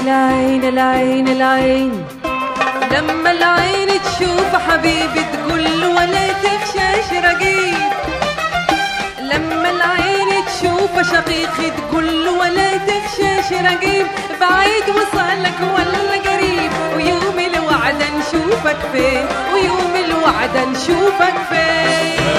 العين العين العين لما العين تشوف حبيبي تقول له ولا تخشاش رقيب لما العين تشوف شقيقي تقول له ولا تخشاش رقيب بعيد وصلك ولا قريب ويوم الوعد نشوفك فين ويوم الوعد نشوفك فين